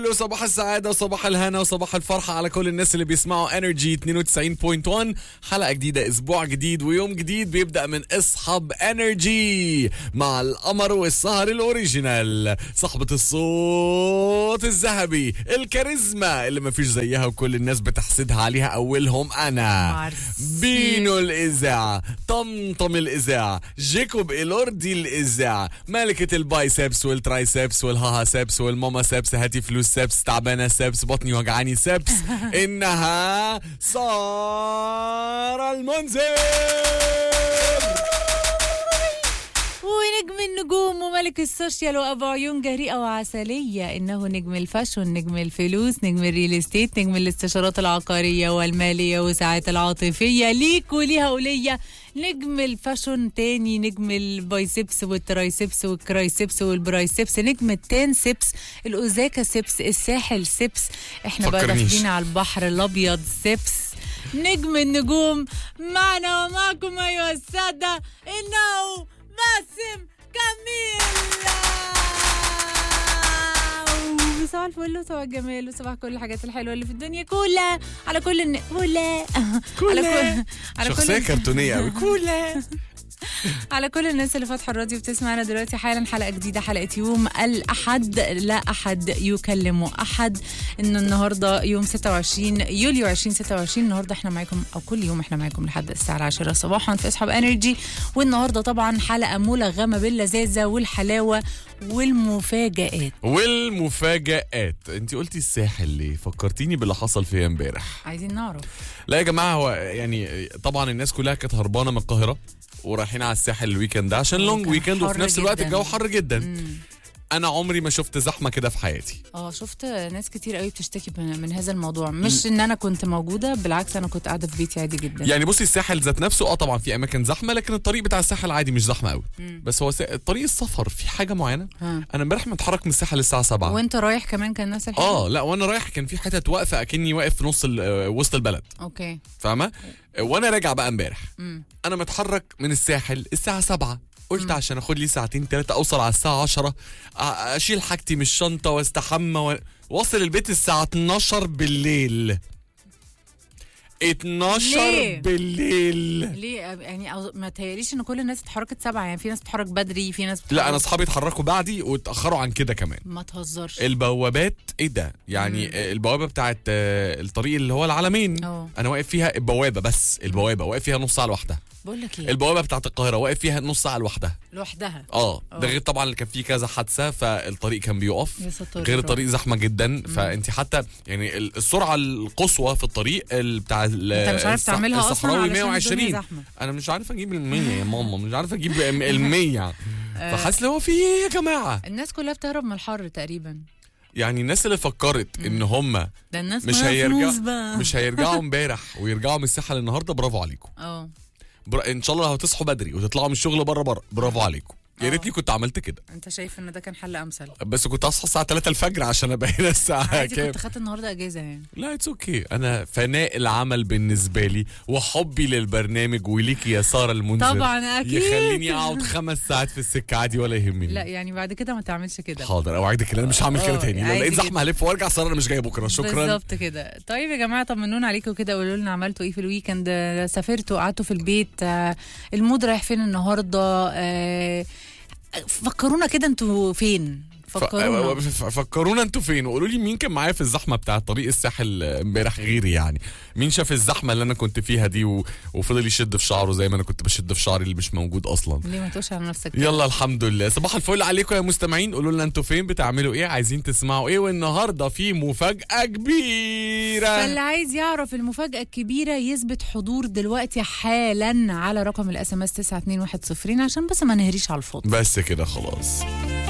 صباح السعادة وصباح الهنا وصباح الفرحة على كل الناس اللي بيسمعوا انرجي 92.1 حلقة جديدة اسبوع جديد ويوم جديد بيبدأ من اصحاب انرجي مع القمر والسهر الاوريجينال صاحبة الصوت الذهبي الكاريزما اللي مفيش زيها وكل الناس بتحسدها عليها اولهم انا ميرسي. بينو الاذاعة طمطم الاذاعة جيكوب الوردي الاذاعة ملكة البايسبس والترايسبس والهاها سبس والماما سبس هاتي فلوس سبس تعبانة سبس بطني وجعاني سبس انها سارة المنذر ونجم النجوم وملك السوشيال وابو عيون جريئه وعسليه انه نجم الفاشون نجم الفلوس نجم الريل استيت نجم الاستشارات العقاريه والماليه والساعات العاطفيه ليك وليها وليا نجم الفاشون تاني نجم البايسبس والترايسبس والكرايسبس والبرايسبس نجم التان سبس الاوزاكا سبس الساحل سبس احنا بقى فكرنيش. داخلين على البحر الابيض سبس نجم النجوم معنا ومعكم ايها الساده انه باسم كميل صباح الفل وصباح الجمال وصباح كل الحاجات الحلوه اللي في الدنيا كلها على كل الن... كلها على كل على شخصية كل كرتونية قوي كولا على كل الناس اللي فاتحه الراديو بتسمعنا دلوقتي حالا حلقه جديده حلقه يوم الاحد لا احد يكلم احد ان النهارده يوم 26 يوليو 2026 النهارده احنا معاكم او كل يوم احنا معاكم لحد الساعه 10 صباحا في اصحاب انرجي والنهارده طبعا حلقه ملغمه باللذاذه والحلاوه والمفاجآت والمفاجآت انت قلتي الساحل ليه فكرتيني باللي حصل فيا امبارح عايزين نعرف لا يا جماعه هو يعني طبعا الناس كلها كانت هربانه من القاهره ورايحين على الساحل الويكند ده عشان لونج كان ويكند وفي حر نفس الوقت جداً. الجو حر جدا مم. انا عمري ما شفت زحمه كده في حياتي اه شفت ناس كتير قوي بتشتكي من من هذا الموضوع مش ان انا كنت موجوده بالعكس انا كنت قاعده في بيتي عادي جدا يعني بصي الساحل ذات نفسه اه طبعا في اماكن زحمه لكن الطريق بتاع الساحل عادي مش زحمه قوي بس هو سا... طريق السفر في حاجه معينه ها. انا امبارح متحرك من الساحل الساعه 7 وانت رايح كمان كان نفس الحاجه اه لا وانا رايح كان في حتت واقفه اكني واقف في نص ال- آه، وسط البلد اوكي فاهمه وانا راجع بقى امبارح مم. انا متحرك من الساحل الساعه 7 قلت عشان اخد لي ساعتين ثلاثه اوصل على الساعه 10 أ- اشيل حاجتي من الشنطه واستحمى و... واصل البيت الساعه 12 بالليل 12 ليه؟ بالليل ليه يعني أو- ما تهيأليش ان كل الناس اتحركت سبعة يعني في ناس بتتحرك بدري في ناس بتتحرك لا انا اصحابي اتحركوا بعدي واتاخروا عن كده كمان ما تهزرش البوابات ايه ده يعني مم. البوابه بتاعت آه، الطريق اللي هو العلمين اه انا واقف فيها البوابه بس البوابه واقف فيها نص ساعه لوحدها بقول لك ايه البوابه بتاعت القاهره واقف فيها نص ساعه لوحدها لوحدها اه آه. ده غير طبعا اللي كان فيه كذا حادثه فالطريق كان بيقف يا ستار غير يا الطريق زحمه جدا فانت حتى يعني ال- السرعه القصوى في الطريق ال- بتاع ال- انت مش عارف الصح- تعملها اصلا الصحراوي علشان الدنيا 120 زحمه انا مش عارف اجيب ال 100 يا ماما مش عارف اجيب ال 100 فحاسس اللي هو في ايه يا جماعه الناس كلها بتهرب من الحر تقريبا يعني الناس اللي فكرت ان هم ده الناس مش معاها هيرجع فلوس بقى مش هيرجعوا امبارح ويرجعوا من الساحل النهارده برافو عليكم اه بر... ان شاء الله لو هتصحوا بدري وتطلعوا من الشغل بره بره برافو عليكم يا آه. ريتني كنت عملت كده انت شايف ان ده كان حل امثل بس كنت اصحى الساعه 3 الفجر عشان ابقى هنا الساعه عادي كام كنت خدت النهارده اجازه يعني لا اتس اوكي انا فناء العمل بالنسبه لي وحبي للبرنامج وليكي يا ساره المنذر طبعا اكيد يخليني اقعد خمس ساعات في السكه عادي ولا يهمني لا يعني بعد كده ما تعملش كده حاضر اوعدك ان انا مش هعمل كده آه، تاني لو عادي لقيت جدا. زحمه هلف وارجع ساره انا مش جاي بكره شكرا بالظبط كده طيب يا جماعه طمنونا عليكم كده قولوا لنا عملتوا ايه في الويكند آه، سافرتوا قعدتوا في البيت آه، المود رايح فين النهارده آه، فكرونا كده انتوا فين ف- فكرونا ف- فكرونا انتوا فين وقولوا لي مين كان معايا في الزحمه بتاعه طريق الساحل امبارح غيري يعني مين شاف الزحمه اللي انا كنت فيها دي و... وفضل يشد في شعره زي ما انا كنت بشد في شعري اللي مش موجود اصلا ليه ما تقولش على نفسك كده؟ يلا الحمد لله صباح الفل عليكم يا مستمعين قولوا لنا انتوا فين بتعملوا ايه عايزين تسمعوا ايه والنهارده في مفاجاه كبيره فاللي عايز يعرف المفاجأة الكبيرة يثبت حضور دلوقتي حالا على رقم الاس ام اس 92110 عشان بس ما نهريش على الفاضي بس كده خلاص